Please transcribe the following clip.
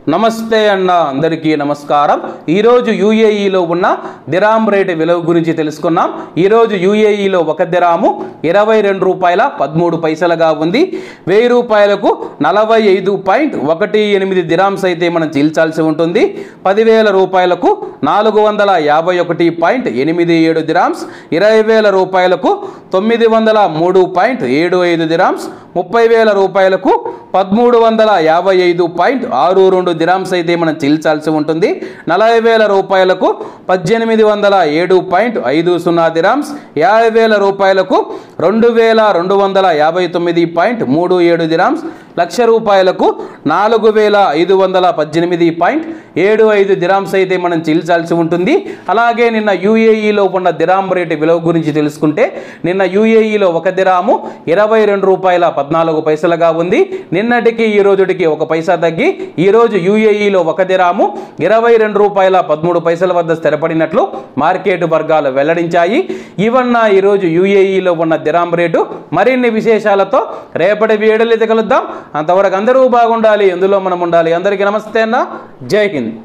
నమస్తే అన్న అందరికీ నమస్కారం ఈరోజు యూఏఈలో ఉన్న దిరామ్ రేటు విలువ గురించి తెలుసుకున్నాం ఈరోజు యూఏఈలో ఒక దిరాము ఇరవై రెండు రూపాయల పదమూడు పైసలుగా ఉంది వెయ్యి రూపాయలకు నలభై ఐదు పాయింట్ ఒకటి ఎనిమిది దిరామ్స్ అయితే మనం చీల్చాల్సి ఉంటుంది పదివేల రూపాయలకు నాలుగు వందల యాభై ఒకటి పాయింట్ ఎనిమిది ఏడు దిరామ్స్ ఇరవై వేల రూపాయలకు తొమ్మిది వందల మూడు పాయింట్ ఏడు ఐదు దిరామ్స్ ముప్పై వేల రూపాయలకు పదమూడు వందల యాభై ఐదు పాయింట్ ఆరు రెండు దిరామ్స్ అయితే మనం చెల్లించాల్సి ఉంటుంది నలభై వేల రూపాయలకు పద్దెనిమిది వందల ఏడు పాయింట్ ఐదు సున్నా దిరామ్స్ యాభై వేల రూపాయలకు రెండు వేల రెండు వందల యాభై తొమ్మిది పాయింట్ మూడు ఏడు దిరామ్స్ లక్ష రూపాయలకు నాలుగు వేల ఐదు వందల పద్దెనిమిది పాయింట్ ఏడు ఐదు దిరామ్స్ అయితే మనం చెల్లించాల్సి ఉంటుంది అలాగే నిన్న యూఏఈలో ఉన్న దిరామ్ రేటు విలువ గురించి తెలుసుకుంటే నిన్న యూఏఈలో ఒక దిరాము ఇరవై రెండు రూపాయల పద్నాలుగు పైసలుగా ఉంది నిన్నటికి ఈ రోజుటికి ఒక పైసా తగ్గి ఈ రోజు యూఏఈలో ఒక దిరాము ఇరవై రెండు రూపాయల పదమూడు పైసల వద్ద స్థిరపడినట్లు మార్కెట్ వర్గాలు వెల్లడించాయి ఇవన్న ఈరోజు యూఏఈలో ఉన్న దిరామ్ రేటు మరిన్ని విశేషాలతో రేపటి వీడియోలు కలుద్దాం అంతవరకు అందరూ బాగుండాలి ఎందులో మనం ఉండాలి అందరికీ నమస్తే అన్న జై హింద్